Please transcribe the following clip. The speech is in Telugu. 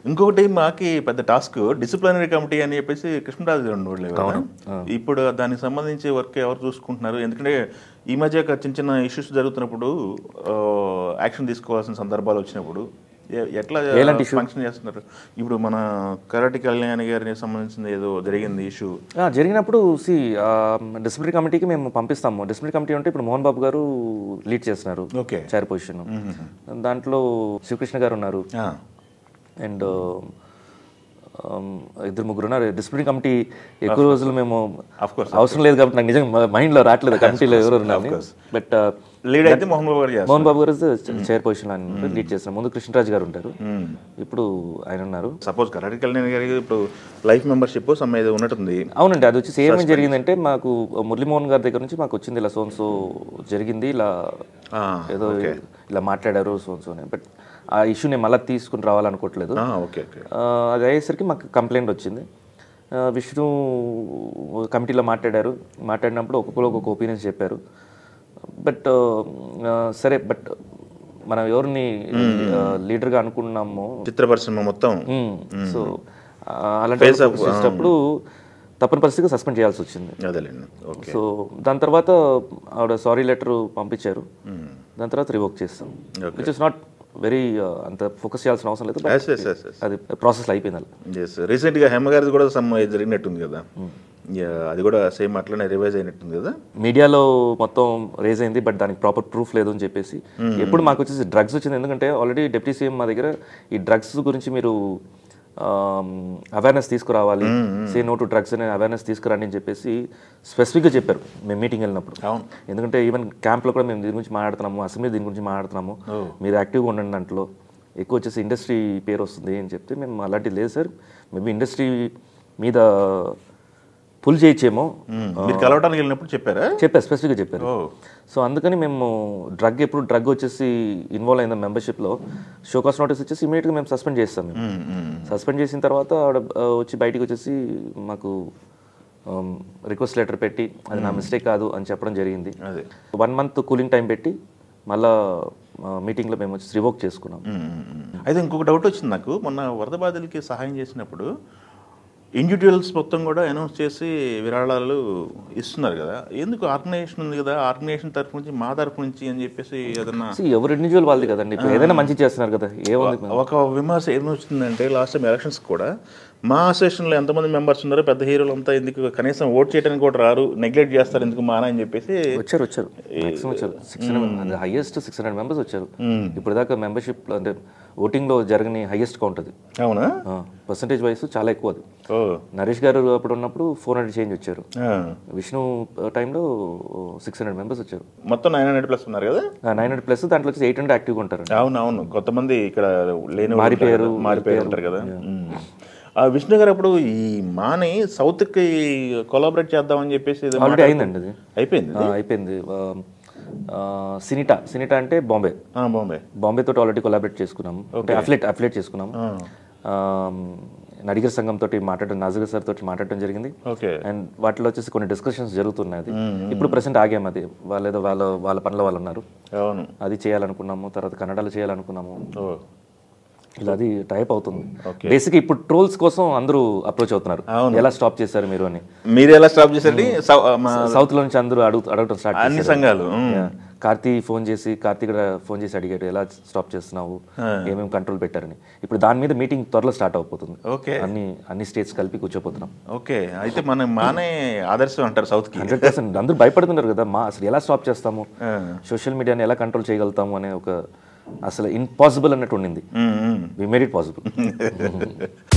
ఇంకొకటి మాకి పెద్ద టాస్క్ డిసిప్లినరీ కమిటీ అని చెప్పేసి కృష్ణరాజు గారు ఉండేవాళ్ళు కదా. ఇప్పుడు దానికి సంబంధించి వర్క్ ఎవరు చూసుకుంటున్నారు ఎందుకంటే ఈ మధ్య ఒక చిన్న చిన్న ఇష్యూస్ జరుగుతున్నప్పుడు యాక్షన్ తీసుకోవాల్సిన సందర్భాలు వచ్చినప్పుడు ఎ- ఎట్లా ఎలాంటి issue? ఫంక్షన్ చేస్తున్నారు ఇప్పుడు మన కరాటి కళ్యాణ్ గారికి సంబంధించిన ఏదో జరిగింది ఇష్యూ ఆ, జరిగినప్పుడు సి డిసిప్లినరీ కమిటీకి మేము పంపిస్తాము డిసిప్లినరీ కమిటీ అంటే ఇప్పుడు మోహన్ బాబు గారు లీడ్ చేస్తున్నారు ఓకే చైర్ పొజిషన్ దాంట్లో శివకృష్ణ గారు ఉన్నారు అండ్ ఇద్దరు ముగ్గురు ఉన్నారు డిసిప్లినరీ కమిటీ ఎక్కువ రోజులు మేము Of course, అవసరం లేదు కాబట్టి నాకు నిజంగా మైండ్లో రావట్లేదు కమిటీలో ఎవరు ఉన్నారు బట్ లీడ్ అయితే మోహన్ బాబు గారు చేస్తారు మోహన్ బాబు గారు చైర్ పొజిషన్ ఆయన లీడ్ చేస్తున్నారు ముందు కృష్ణరాజు గారు ఉంటారు ఇప్పుడు ఆయన ఉన్నారు సపోజ్ కరాటి కళ్యాణ్ గారికి ఇప్పుడు లైఫ్ మెంబర్షిప్ సమ్ ఏదో ఉన్నట్టుంది అవునండి అది వచ్చేసి ఏమేమి జరిగిందంటే మాకు మురళీమోహన్ గారి దగ్గర నుంచి మాకు వచ్చింది ఇలా సోన్సో జరిగింది ఇలా ఆ, ఏదో ఇలా మాట్లాడారు సోన్సో అని బట్ ఆ ఇష్యూ నేను మళ్ళీ తీసుకుని రావాలనుకోవట్లేదు ఆ, ఓకే ఓకే ఆ, అది అయ్యేసరికి మాకు కంప్లైంట్ వచ్చింది ఆ, విష్ణు కమిటీలో మాట్లాడారు మాట్లాడినప్పుడు ఒక్కొక్కరు ఒక్కొక్క ఒపీనియన్స్ చెప్పారు బట్ సరే బట్ మనం ఎవరిని లీడర్గా అనుకున్నామో చిత్ర పరిశ్రమ మొత్తం సో అలాంటి వాళ్ళకి చేసేటప్పుడు తప్పని పరిస్థితిగా సస్పెండ్ చేయాల్సి వచ్చింది అదేలేండి ఓకే సో దాని తర్వాత ఆవిడ సారీ లెటర్ పంపించారు దాని తర్వాత రివోక్ చేస్తాం విచ్ ఇస్ నాట్ వెరీ అంత ఫోకస్ చేయాల్సిన అవసరం లేదు but yes yes yes yes అది ప్రాసెస్లో అయిపోయింది అలా ఎస్ రీసెంట్గా హేమ గారిది కూడా సమ్ ఇది జరిగినట్టుంది కదా Yeah, అది కూడా సేమ్ అట్లనే రివైజ్ అయినట్టుంది కదా మీడియాలో మొత్తం రేజ్ అయింది బట్ దానికి ప్రాపర్ ప్రూఫ్ లేదు అని చెప్పేసి ఎప్పుడు మాకు వచ్చేసి డ్రగ్స్ వచ్చింది ఎందుకంటే ఆల్రెడీ డిప్యూటీ సీఎం మా దగ్గర ఈ డ్రగ్స్ గురించి మీరు అవేర్నెస్ తీసుకురావాలి సే నో టు డ్రగ్స్ అనే అవేర్నెస్ తీసుకురండి అని చెప్పేసి స్పెసిఫిక్గా చెప్పారు మేము మీటింగ్ వెళ్ళినప్పుడు అవును ఎందుకంటే ఈవెన్ క్యాంప్లో కూడా మేము దీని గురించి మాట్లాడుతున్నాము అసెంబ్లీ దీని గురించి మాట్లాడుతున్నాము మీరు యాక్టివ్గా ఉండండి దాంట్లో ఎక్కువ వచ్చేసి ఇండస్ట్రీ పేరు వస్తుంది అని చెప్తే మేము అలాంటిది లేదు సార్ మేబీ ఇండస్ట్రీ మీద పుల్ చేయొచ్చేమో మీరు కలవడానికి వెళ్ళినప్పుడు చెప్పారా చెప్పారు స్పెసిఫిక్గా చెప్పారు ఓ సో అందుకని మేము డ్రగ్ ఎప్పుడు డ్రగ్ వచ్చేసి ఇన్వాల్వ్ అయిన మెంబర్షిప్లో షోకాస్ నోటీస్ వచ్చేసి ఇమీడియట్గా మేము సస్పెండ్ చేస్తాం మేము మ్మ్, మ్మ్. సస్పెండ్ చేసిన తర్వాత ఆవిడ ఆ, వచ్చి బయటికి వచ్చేసి మాకు రిక్వెస్ట్ లెటర్ పెట్టి అది నా మిస్టేక్ కాదు అని చెప్పడం జరిగింది అదే వన్ మంత్ కూలింగ్ టైం పెట్టి మళ్ళా మీటింగ్లో మేము వచ్చి రివోక్ చేసుకున్నాం మ్మ్, మ్మ్, మ్మ్. అయితే ఇంకొక డౌట్ వచ్చింది నాకు మొన్న వరద బాధితులకి సహాయం చేసినప్పుడు ఇండివిజువల్స్ మొత్తం కూడా అనౌన్స్ చేసి విరాళాలు ఇస్తున్నారు కదా ఎందుకు ఆర్గనైజేషన్ ఉంది కదా ఆర్గనైజేషన్ తరఫు నుంచి మా తరఫు నుంచి అని చెప్పేసి ఏదన్నా See, ఎవరు ఇండివిజువల్ వాళ్ళది కదండి ఇప్పుడు ఏదైనా మంచి చేస్తున్నారు కదా ఏముంది ఒక విమర్శ ఏమొచ్చిందంటే లాస్ట్ టైం ఎలక్షన్స్ కూడా మా అసోసియేషన్లో ఎంతమంది మెంబర్స్ ఉన్నారో పెద్ద హీరోలు అంతా ఎందుకు కనీసం ఓట్ చేయడానికి కూడా రారు నెగ్లెక్ట్ చేస్తారు ఎందుకు మానా అని చెప్పేసి వచ్చారు వచ్చారు మాక్సిమం వచ్చారు six hundred highest six hundred members వచ్చారు ఇప్పుడు దాకా మెంబర్షిప్ అంటే ఓటింగ్లో జరగని హైయెస్ట్ కౌంట్ అది అవునా పర్సంటేజ్ వైస్ చాలా ఎక్కువ అది ఓ నరేష్ గారు అప్పుడు ఉన్నప్పుడు ఫోర్ హండ్రెడ్ చేంజ్ వచ్చారు ఆ. విష్ణు టైంలో సిక్స్ హండ్రెడ్ మెంబర్స్ వచ్చారు మొత్తం నైన్ హండ్రెడ్ ప్లస్ ఉన్నారు కదా నైన్ హండ్రెడ్ ప్లస్ దాంట్లో వచ్చి ఎయిట్ హండ్రెడ్ యాక్టివ్గా ఉంటారు అవును అవును కొంతమంది ఇక్కడ లేని వాళ్ళు మారిపోయారు, ఉంటారు కదా, మారిపోయారు ఉంటారు కదా మ్మ్. ఆ విష్ణు గారు అప్పుడు ఈ మాని సౌత్కి కొలాబరేట్ చేద్దామని చెప్పేసి ఏదో ఆల్రెడీ మాట్లాడు- అయిందండి అది అయిపోయింది ఆ, అయిపోయింది ఆ, ఆ, సినిటా సినిటా అంటే బాంబే ఆ, బాంబే బాంబే తోటి ఆల్రెడీ కొలాబరేట్ చేసుకున్నాం అంటే అఫ్లేట్ అఫ్లేట్ చేసుకున్నాం ఆ, నడిగర్ సంఘం తోటి మాట్లాడడం నాజర్ సార్ తోటి మాట్లాడడం జరిగింది ఓకే అండ్ వాటిలో వచ్చేసి కొన్ని డిస్కషన్స్ జరుగుతున్నాయి అది ఇప్పుడు ప్రెసెంట్ ఆగాం అది వాళ్ళు ఏదో వాళ్ళ వాళ్ళ పనిలో వాళ్ళు ఉన్నారు అవును అది చేయాలనుకున్నాము తర్వాత కన్నడలో చేయాలనుకున్నాము ఓ ఇలా అది టైప్ అవుతుంది బేసిక్ ఇప్పుడు ట్రోల్స్ కోసం అందరూ అప్రోచ్ అవుతున్నారు ఎలా స్టాప్ చేశారు మీరు అని మీరు ఎలా స్టాప్ చేశారండి సౌ- మా సౌత్ లో నుంచి అందరూ అడుగు అడగటం స్టార్ట్ అన్ని సంఘాలు మ్మ్. కార్తీ ఫోన్ చేసి కార్తీ కూడా ఫోన్ చేసి అడిగాడు ఎలా స్టాప్ చేస్తున్నావు ఏమేమి కంట్రోల్ పెట్టారని ఇప్పుడు దాని మీద మీటింగ్ త్వరలో స్టార్ట్ అయిపోతుంది ఓకే అన్ని అన్ని స్టేట్స్ కలిపి కూర్చోపోతున్నాం ఓకే అయితే మన మానే ఆదర్శం అంటారు సౌత్కి హండ్రెడ్ పర్సెంట్ అందరూ భయపడుతున్నారు కదా మా అసలు ఎలా స్టాప్ చేస్తాము ఆ. సోషల్ మీడియాని ఎలా కంట్రోల్ చేయగలుగుతాము అనే ఒక అసలు ఇంపాసిబుల్ అన్నట్టు ఉండింది hmm, hmm. We made it possible